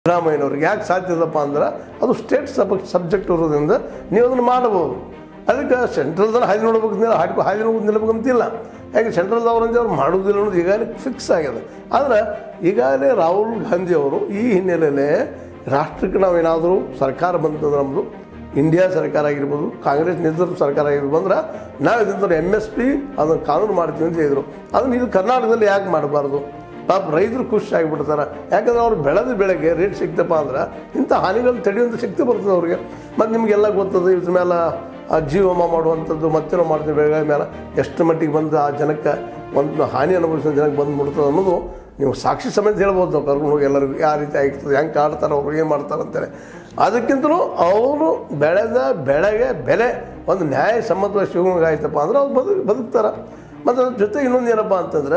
ಸಿದ್ದರಾಮಯ್ಯನವ್ರಿಗೆ ಯಾಕೆ ಸಾಧ್ಯ ಇದಪ್ಪ ಅಂದ್ರೆ ಅದು ಸ್ಟೇಟ್ ಸಬ್ ಸಬ್ಜೆಕ್ಟ್ ಇರೋದ್ರಿಂದ ನೀವು ಅದನ್ನು ಮಾಡಬಹುದು ಅದಕ್ಕೆ ಸೆಂಟ್ರಲ್ದಲ್ಲಿ ಹಾದಿ ನೋಡ್ಬೇಕು ನಿಲ್ಲ ಹಾಡ್ಕೊ ಹಾದಿ ನೋಡ್ಬೇಕು ನಿಲ್ಬೇಕಂತಿಲ್ಲ ಯಾಕೆ ಸೆಂಟ್ರಲ್ದವ್ರಂದ್ರೆ ಅವ್ರು ಮಾಡುವುದಿಲ್ಲ ಅನ್ನೋದು ಈಗಾಗಲೇ ಫಿಕ್ಸ್ ಆಗಿದೆ ಆದರೆ ಈಗಾಗಲೇ ರಾಹುಲ್ ಗಾಂಧಿ ಅವರು ಈ ಹಿನ್ನೆಲೆಯಲ್ಲಿ ರಾಷ್ಟ್ರಕ್ಕೆ ನಾವೇನಾದರೂ ಸರ್ಕಾರ ಬಂತಂದ್ರೆ ನಮ್ಮದು ಇಂಡಿಯಾ ಸರ್ಕಾರ ಆಗಿರ್ಬೋದು ಕಾಂಗ್ರೆಸ್ ನೇತೃತ್ವ ಸರ್ಕಾರ ಆಗಿರ್ಬೋದು ಅಂದ್ರೆ ನಾವು ಇದನ್ನ ಎಮ್ ಎಸ್ ಪಿ ಅದನ್ನು ಕಾನೂನು ಮಾಡ್ತೀವಿ ಅಂತ ಹೇಳಿದರು ಅದನ್ನು ಇಲ್ಲಿ ಕರ್ನಾಟಕದಲ್ಲಿ ಯಾಕೆ ಮಾಡಬಾರ್ದು ಪಾಪ ರೈತರು ಖುಷಿ ಆಗಿಬಿಡ್ತಾರೆ ಯಾಕಂದ್ರೆ ಅವ್ರು ಬೆಳೆದ ಬೆಳೆಗೆ ರೇಟ್ ಸಿಕ್ತಪ್ಪ ಅಂದ್ರೆ ಇಂಥ ಹಾನಿಗಳನ್ನ ತಡೆಯುವಂಥ ಶಕ್ತಿ ಬರ್ತದೆ ಅವ್ರಿಗೆ ಮತ್ತು ನಿಮಗೆಲ್ಲ ಗೊತ್ತದ ಇದ್ರ ಮೇಲೆ ಆ ಜೀವಮ ಮಾಡುವಂಥದ್ದು ಮತ್ತೇನೋ ಮಾಡ್ತೀವಿ ಬೆಳೆಗಳ ಮೇಲೆ ಎಷ್ಟು ಮಟ್ಟಿಗೆ ಬಂದು ಆ ಜನಕ್ಕೆ ಒಂದು ಹಾನಿ ಅನುಭವಿಸೋ ಜನಕ್ಕೆ ಬಂದು ಮುಡ್ತದೆ ಅನ್ನೋದು ನೀವು ಸಾಕ್ಷಿ ಸಮೇತ ಹೇಳ್ಬೋದು ನಾವು ಕರ್ಕೊಂಡು ಹೋಗಿ ಎಲ್ಲರಿಗೂ ಯಾವ ರೀತಿ ಆಗ್ತದೆ ಹೆಂಗೆ ಕಾಡ್ತಾರೆ ಅವ್ರು ಏನು ಮಾಡ್ತಾರೆ ಅಂತೇಳಿ ಅದಕ್ಕಿಂತಲೂ ಅವರು ಬೆಳೆದ ಬೆಳೆಗೆ ಬೆಲೆ ಒಂದು ನ್ಯಾಯ ಸಮ್ಮತವಾಗಿ ಶಿವಮೊಗ್ಗ ಆಯ್ತಪ್ಪ ಅಂದ್ರೆ ಅವ್ರು ಬದುಕು ಬದುಕ್ತಾರೆ ಮತ್ತು ಅದ್ರ ಜೊತೆ ಇನ್ನೊಂದು ಏನಪ್ಪ ಅಂತಂದ್ರೆ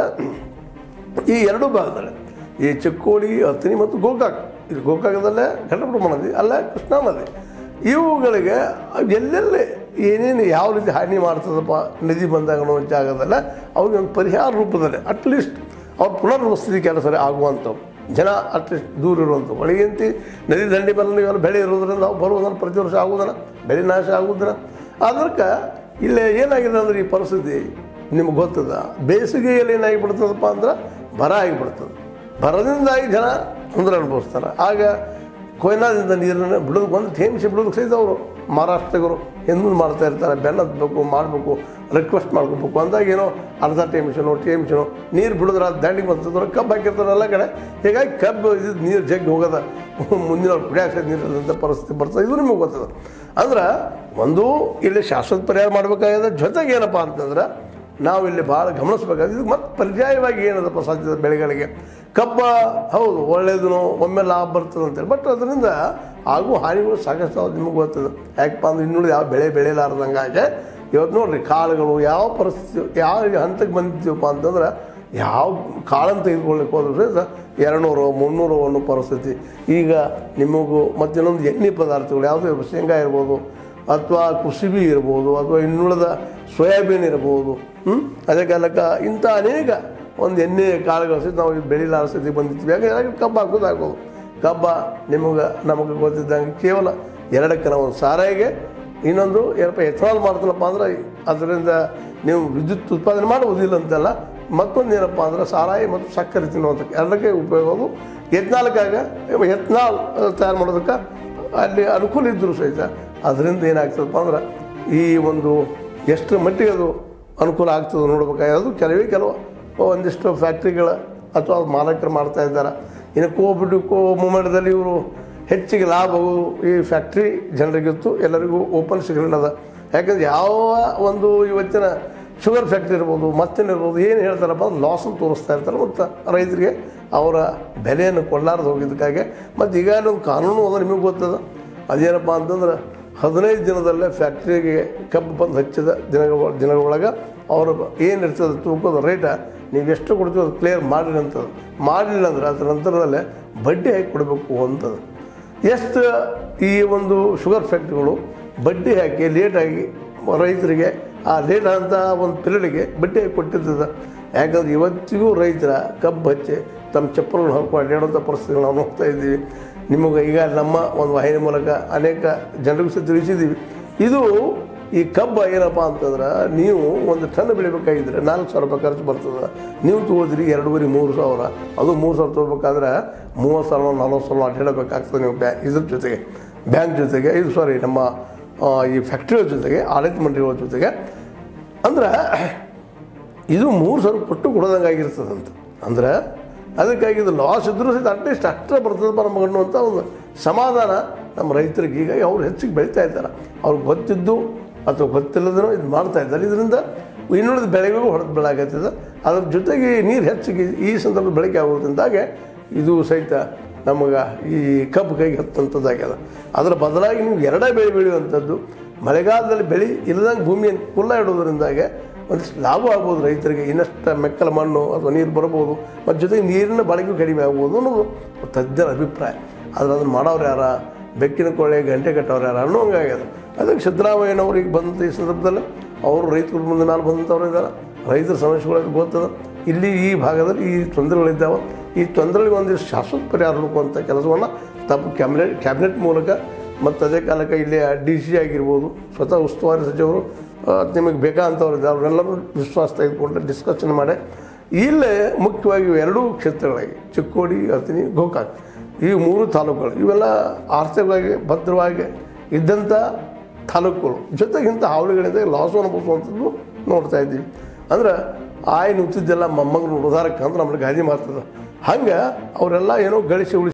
ಈ ಎರಡು ಭಾಗದಲ್ಲಿ ಈ ಚಿಕ್ಕೋಡಿ ಹತ್ತಿನಿ ಮತ್ತು ಗೋಕಾಕ್ ಇಲ್ಲಿ ಗೋಕಾಕದಲ್ಲೇ ಘಟಪ್ರಭು ನದಿ ಅಲ್ಲೇ ಕೃಷ್ಣಾ ನದಿ ಇವುಗಳಿಗೆ ಎಲ್ಲೆಲ್ಲಿ ಏನೇನು ಯಾವ ರೀತಿ ಹಾನಿ ಮಾಡ್ತದಪ್ಪ ನದಿ ಬಂದಾಗ ಅನ್ನೋ ಜಾಗದಲ್ಲ ಅವ್ರಿಗೆ ಒಂದು ಪರಿಹಾರ ರೂಪದಲ್ಲಿ ಅಟ್ಲೀಸ್ಟ್ ಅವ್ರ ಪುನರ್ವಸತಿ ಕೆಲಸ ಆಗುವಂಥವು ಜನ ಅಟ್ಲೀಸ್ಟ್ ದೂರ ಇರುವಂಥವು ಒಳಗಂತಿ ನದಿ ದಂಡಿ ಮೇಲೆ ನೀವೆಲ್ಲ ಬೆಳೆ ಇರೋದ್ರಿಂದ ನಾವು ಬರುವುದನ್ನು ಪ್ರತಿ ವರ್ಷ ಆಗುವುದನ್ನ ಬೆಳೆ ನಾಶ ಆಗುವುದನ್ನ ಅದಕ್ಕೆ ಇಲ್ಲೇ ಏನಾಗಿದೆ ಅಂದ್ರೆ ಈ ಪರಿಸ್ಥಿತಿ ನಿಮ್ಗೆ ಗೊತ್ತದ ಬೇಸಿಗೆಯಲ್ಲಿ ಏನಾಗಿಬಿಡ್ತದಪ್ಪ ಅಂದ್ರೆ ಬರ ಆಗಿಬಿಡ್ತದೆ ಬರದಿಂದಾಗಿ ಜನ ತೊಂದರೆ ಅನುಭವಿಸ್ತಾರೆ ಆಗ ಕೊಯ್ನಾದಿಂದ ನೀರನ್ನು ಬಿಡೋದು ಒಂದು ಥೇಮ್ಸಿ ಬಿಡೋದಕ್ಕೆ ಸಹಿತ ಅವರು ಮಹಾರಾಷ್ಟ್ರಿಗರು ಎಂದೂ ಮಾಡ್ತಾ ಇರ್ತಾರೆ ಬೆನ್ನ ಹತ್ಬೇಕು ಮಾಡಬೇಕು ರಿಕ್ವೆಸ್ಟ್ ಮಾಡ್ಕೋಬೇಕು ಅಂದಾಗ ಏನೋ ಅರ್ಧ ಟೇಮಿಷನು ಟೇಮಿಷನು ನೀರು ಬಿಡಿದ್ರೆ ಅದು ದಂಡಿಗೆ ಬರ್ತದ್ರೆ ಕಬ್ಬು ಹಾಕಿರ್ತಾರೆ ಎಲ್ಲ ಕಡೆ ಹೀಗಾಗಿ ಕಬ್ಬು ಇದು ನೀರು ಜಗ್ಗಿ ಹೋಗೋದ ಮುಂದಿನ ಅವ್ರು ಕುಡಿಯೋಕೆ ನೀರಿಲ್ಲದಂಥ ಪರಿಸ್ಥಿತಿ ಬರ್ತದೆ ಇದು ನಿಮಗೆ ಗೊತ್ತದ ಅಂದ್ರೆ ಒಂದು ಇಲ್ಲಿ ಶಾಶ್ವತ ಪರಿಹಾರ ಮಾಡಬೇಕಾಗಿದೆ ಜೊತೆಗೆ ಏನಪ್ಪ ಅಂತಂದ್ರೆ ನಾವು ಇಲ್ಲಿ ಭಾಳ ಗಮನಿಸ್ಬೇಕಾದ್ರೆ ಇದು ಮತ್ತೆ ಪರ್ಯಾಯವಾಗಿ ಏನದಪ್ಪ ಸಾಧ್ಯತೆ ಬೆಳೆಗಳಿಗೆ ಕಬ್ಬ ಹೌದು ಒಳ್ಳೆಯದು ಒಮ್ಮೆ ಲಾಭ ಬರ್ತದೆ ಅಂತೇಳಿ ಬಟ್ ಅದರಿಂದ ಆಗುವ ಹಾನಿಗಳು ಸಾಕಷ್ಟು ಅದಾವ, ನಿಮಗೆ ಗೊತ್ತದ ಯಾಕಪ್ಪ ಅಂದ್ರೆ ಇನ್ನುಳಿದ ಯಾವ ಬೆಳೆ ಬೆಳೆಯಲಾರ್ದಂಗಾಗಿ ಇವತ್ತು ನೋಡ್ರಿ ಕಾಳುಗಳು ಯಾವ ಪರಿಸ್ಥಿತಿ ಯಾವ ಹಂತಕ್ಕೆ ಬಂದಿದ್ದೀವಪ್ಪ ಅಂತಂದ್ರೆ ಯಾವ ಕಾಳನ್ನು ತೆಗೆದುಕೊಳ್ಳಿಕ್ಕೆ ಹೋದ್ರೆ ಸಹಿತ ಎರಡುನೂರು ಮುನ್ನೂರು ಅನ್ನೋ ಪರಿಸ್ಥಿತಿ ಈಗ ನಿಮಗೂ ಮತ್ತು ಇನ್ನೊಂದು ಎಣ್ಣೆ ಪದಾರ್ಥಗಳು ಯಾವುದೇ ಶೇಂಗಾ ಇರ್ಬೋದು ಅಥವಾ ಕುಸುಬಿ ಇರ್ಬೋದು ಅಥವಾ ಇನ್ನುಳಿದ ಸೋಯಾಬೀನ್ ಇರ್ಬೋದು ಹ್ಞೂ ಅದೇ ಕಾಲಕ್ಕ ಇಂಥ ಅನೇಕ ಒಂದು ಎಣ್ಣೆ ಕಾಳುಗಳು ಸಹಿತ ನಾವು ಬೆಳಿಲಾರ ಸ್ಥಿತಿ ಬಂದಿರ್ತೀವಿ ಯಾಕಂದ್ರೆ ಕಬ್ಬು ಹಾಕೋದು ಹಾಕೋದು ಕಬ್ಬ ನಿಮಗೆ ನಮಗೆ ಗೊತ್ತಿದ್ದಂಗೆ ಕೇವಲ ಎರಡಕ್ಕೆ ನಾವು ಒಂದು ಸಾರಾಯಿಗೆ ಇನ್ನೊಂದು ಏನಪ್ಪ ಎಥನಾಲ್ ಮಾಡ್ತಾನಪ್ಪ ಅಂದ್ರೆ ಅದರಿಂದ ನೀವು ವಿದ್ಯುತ್ ಉತ್ಪಾದನೆ ಮಾಡುವುದಿಲ್ಲ ಅಂತಲ್ಲ ಮತ್ತೊಂದು ಏನಪ್ಪ ಅಂದ್ರೆ ಸಾರಾಯಿ ಮತ್ತು ಸಕ್ಕರೆ ತಿನ್ನುವಂಥ ಎರಡಕ್ಕೆ ಉಪಯೋಗ ಅದು ಎತ್ನಾಲ್ಕಾಗ ಎತ್ನಾಲ್ ತಯಾರು ಮಾಡೋದಕ್ಕೆ ಅಲ್ಲಿ ಅನುಕೂಲ ಇದ್ದರೂ ಸಹಿತ ಅದರಿಂದ ಏನಾಗ್ತದಪ್ಪ ಅಂದ್ರೆ ಈ ಒಂದು ಎಷ್ಟು ಮಟ್ಟಿಗೆ ಅದು ಅನುಕೂಲ ಆಗ್ತದೆ ನೋಡ್ಬೇಕಾಗಿರೋದು ಕೆಲವೇ ಕೆಲವು ಒಂದಿಷ್ಟು ಫ್ಯಾಕ್ಟ್ರಿಗಳ ಅಥವಾ ಮಾಲಕರು ಮಾಡ್ತಾ ಇದ್ದಾರೆ ಇನ್ನು ಕೋವಿಡ್ ಕೋ ಮೂಮೆಂಟ್ದಲ್ಲಿ ಇವರು ಹೆಚ್ಚಿಗೆ ಲಾಭ ಆಗೋದು ಈ ಫ್ಯಾಕ್ಟ್ರಿ ಜನರಿಗಿತ್ತು ಎಲ್ಲರಿಗೂ ಓಪನ್ ಸಿಗಲಿಲ್ಲ ಅದ ಯಾಕಂದ್ರೆ ಯಾವ ಒಂದು ಇವತ್ತಿನ ಶುಗರ್ ಫ್ಯಾಕ್ಟ್ರಿ ಇರ್ಬೋದು ಮತ್ತೇನಿರ್ಬೋದು ಏನು ಹೇಳ್ತಾರಪ್ಪ ಅಂದ್ರೆ ಲಾಸನ್ನು ತೋರಿಸ್ತಾ ಇರ್ತಾರೆ ಮತ್ತು ರೈತರಿಗೆ ಅವರ ಬೆಲೆಯನ್ನು ಕೊಡಲಾರ್ದು ಹೋಗಿದ್ದಕ್ಕಾಗಿ ಮತ್ತು ಈಗಾಗಲೇ ಒಂದು ಕಾನೂನು ಅದ ನಿಮಗೆ ಗೊತ್ತದ ಅದೇನಪ್ಪ ಅಂತಂದ್ರೆ ಹದಿನೈದು ದಿನದಲ್ಲೇ ಫ್ಯಾಕ್ಟ್ರಿಗೆ ಕಬ್ಬು ಬಂದು ಹಚ್ಚಿದ ದಿನಗಳ ದಿನಗಳೊಳಗೆ ಅವರು ಏನಿರ್ತದೆ ತೂಕದ ರೇಟ ನೀವು ಎಷ್ಟು ಕೊಡ್ತೀವಿ ಅದು ಕ್ಲಿಯರ್ ಮಾಡಿರಿ ಅಂತದ್ದು ಮಾಡಲಿಲ್ಲ ಅಂದ್ರೆ ಅದರ ನಂತರದಲ್ಲೇ ಬಡ್ಡಿ ಹಾಕಿ ಕೊಡಬೇಕು ಅಂತದ್ದು ಎಷ್ಟು ಈ ಒಂದು ಶುಗರ್ ಫ್ಯಾಕ್ಟ್ರಿಗಳು ಬಡ್ಡಿ ಹಾಕಿ ಲೇಟಾಗಿ ರೈತರಿಗೆ ಆ ಲೇಟ್ ಅಂತ ಒಂದು ಪಿರಿಯಡ್ಗೆ ಬಡ್ಡಿ ಹಾಕಿ ಕೊಟ್ಟಿದ್ದದ ಯಾಕಂದ್ರೆ ಇವತ್ತಿಗೂ ರೈತರ ಕಬ್ಬು ಹಚ್ಚಿ ತಮ್ಮ ಚಪ್ಪಲನ್ನು ಹಾಕಿ ಅಡ್ಡಾಡುವಂಥ ಪರಿಸ್ಥಿತಿ ನಾವು ನೋಡ್ತಾ ಇದ್ದೀವಿ ನಿಮಗೆ ಈಗ ನಮ್ಮ ಒಂದು ವಾಹಿನಿ ಮೂಲಕ ಅನೇಕ ಜನರಿಗೂ ಸಹ ತಿಳಿಸಿದ್ದೀವಿ ಇದು ಈ ಕಬ್ಬು ಏನಪ್ಪ ಅಂತಂದ್ರೆ ನೀವು ಒಂದು ಟನ್ ಬೆಳಿಬೇಕಾಗಿದ್ರೆ ನಾಲ್ಕು ಸಾವಿರ ರೂಪಾಯಿ ಖರ್ಚು ಬರ್ತದೆ ನೀವು ತೊಗೊಳ್ತೀರಿ ಎರಡೂವರೆ ಮೂರು ಸಾವಿರ ಅದು ಮೂರು ಸಾವಿರ ತೊಗೋಬೇಕಾದ್ರೆ ಮೂವತ್ತು ಸಾವಿರ ನಲ್ವತ್ತು ಸಾವಿರ ಅಡ್ಡಾಡಬೇಕಾಗ್ತದೆ ನೀವು ಬ್ಯಾ ಇದ್ರ ಜೊತೆಗೆ ಬ್ಯಾಂಕ್ ಜೊತೆಗೆ ಇದು ಸಾರಿ ನಮ್ಮ ಆ, ಈ ಫ್ಯಾಕ್ಟ್ರಿಗಳ ಜೊತೆಗೆ ಆಡಳಿತ ಮಂಡಳಿಗಳ ಜೊತೆಗೆ ಅಂದ್ರೆ ಇದು ಮೂರು ಸಾವಿರ ಕೊಟ್ಟು ಕೊಡೋದಂಗೆ ಆಗಿರ್ತದಂತ ಅಂದ್ರೆ ಅದಕ್ಕಾಗಿ ಇದು ಲಾಸ್ ಇದ್ರೂ ಸಹಿತ ಅಟ್ಲೀಸ್ಟ್ ಅಷ್ಟೇ ಬರ್ತದಪ್ಪ ನಮಗೆ ಅನ್ನುವಂಥ ಒಂದು ಸಮಾಧಾನ ನಮ್ಮ ರೈತರಿಗೆ ಹೀಗಾಗಿ ಅವ್ರು ಹೆಚ್ಚಿಗೆ ಬೆಳೀತಾ ಇದ್ದಾರೆ ಅವ್ರಿಗೆ ಗೊತ್ತಿದ್ದು ಅಥವಾ ಗೊತ್ತಿಲ್ಲದನೋ ಇದು ಮಾಡ್ತಾ ಇದ್ದಾರೆ ಇದರಿಂದ ಇನ್ನುಳಿದ ಬೆಳೆಗಳಿಗೂ ಹೊಡೆದು ಬೆಳಾಗತ್ತಿದೆ ಅದ್ರ ಜೊತೆಗೆ ನೀರು ಹೆಚ್ಚಿಗೆ ಈ ಸಂದರ್ಭ ಬಳಕೆ ಆಗೋದ್ರಿಂದಾಗೆ ಇದು ಸಹಿತ ನಮಗೆ ಈ ಕಬ್ಬು ಕೈಗೆ ಹತ್ತಂಥದ್ದಾಗ್ಯದ ಅದರ ಬದಲಾಗಿ ನೀವು ಎರಡೇ ಬೆಳೆ ಬೆಳೆಯುವಂಥದ್ದು ಮಳೆಗಾಲದಲ್ಲಿ ಬೆಳೆ ಇಲ್ಲದಂಗೆ ಭೂಮಿಯನ್ನು ಕುಲ್ಲ ಇಡೋದ್ರಿಂದಾಗೆ ಒಂದಿಷ್ಟು ಲಾಭ ಆಗ್ಬೋದು ರೈತರಿಗೆ ಇನ್ನಷ್ಟು ಮೆಕ್ಕಲ ಮಣ್ಣು ಅಥವಾ ನೀರು ಬರ್ಬೋದು ಮತ್ತು ಜೊತೆಗೆ ನೀರಿನ ಬಳಕೆ ಕಡಿಮೆ ಆಗ್ಬೋದು ಅನ್ನೋದು ತಜ್ಞರ ಅಭಿಪ್ರಾಯ ಆದರೆ ಅದನ್ನು ಮಾಡೋರು ಯಾರ ಬೆಕ್ಕಿನ ಕೊಳ್ಳೆ ಗಂಟೆ ಕಟ್ಟೋರು ಯಾರು ಅನ್ನೋ ಹಂಗಾಗ್ಯದ ಅದಕ್ಕೆ ಸಿದ್ದರಾಮಯ್ಯನವ್ರಿಗೆ ಬಂದಂಥ ಈ ಸಂದರ್ಭದಲ್ಲಿ ಅವರು ರೈತರ ಮುಂದೆ ಮೇಲೆ ಬಂದಂಥವ್ರು ಇದ್ದಾರೆ ರೈತರ ಸಮಸ್ಯೆಗಳಿಗೆ ಗೊತ್ತದ ಇಲ್ಲಿ ಈ ಭಾಗದಲ್ಲಿ ಈ ತೊಂದರೆಗಳಿದ್ದಾವೆ ಈ ತೊಂದರೆಗಳಿಗೆ ಒಂದಿಷ್ಟು ಶಾಶ್ವತ ಪರಿಹಾರ ಹುಡುಕುವಂಥ ಕೆಲಸವನ್ನು ತಮ್ಮ ಕ್ಯಾಬಿನೆಟ್ ಕ್ಯಾಬಿನೆಟ್ ಮೂಲಕ ಮತ್ತು ಅದೇ ಕಾಲಕ್ಕೆ ಇಲ್ಲಿ ಡಿ ಸಿ ಆಗಿರ್ಬೋದು ಸ್ವತಃ ಉಸ್ತುವಾರಿ ಸಚಿವರು ಆ, ನಿಮಗೆ ಬೇಕಾದಂಥವ್ರು ಇದ್ದಾರೆ ಅವರೆಲ್ಲರೂ ವಿಶ್ವಾಸ ತೆಗೆದುಕೊಂಡು ಡಿಸ್ಕಷನ್ ಮಾಡಿ ಇಲ್ಲೇ ಮುಖ್ಯವಾಗಿ ಇವು ಎರಡೂ ಕ್ಷೇತ್ರಗಳಾಗಿ ಚಿಕ್ಕೋಡಿ ಅತಿನಿ ಗೋಕಾಕ್ ಈ ಮೂರು ತಾಲೂಕುಗಳು ಇವೆಲ್ಲ ಆರ್ಥಿಕವಾಗಿ ಭದ್ರವಾಗಿ ಇದ್ದಂಥ ತಾಲೂಕುಗಳು ಜೊತೆಗೆ ಇಂಥ ಹಾವಳಿಗಳಿಂದ ಲಾಸು ಅನುಭವಿಸುವಂಥದ್ದು ನೋಡ್ತಾ ಇದ್ದೀವಿ ಅಂದ್ರೆ ಆಯ್ ನುತ್ತಿದ್ದೆಲ್ಲ ಮೊಮ್ಮಗನ ಉದಾರಕ್ಕೆ ಅಂದ್ರೆ ನಮ್ಗೆ ಗಾದಿ ಮಾಡ್ತದೆ ಹಂಗೆ ಅವರೆಲ್ಲ ಏನೋ ಗಳಿಸಿ ಉಳಿಸಿ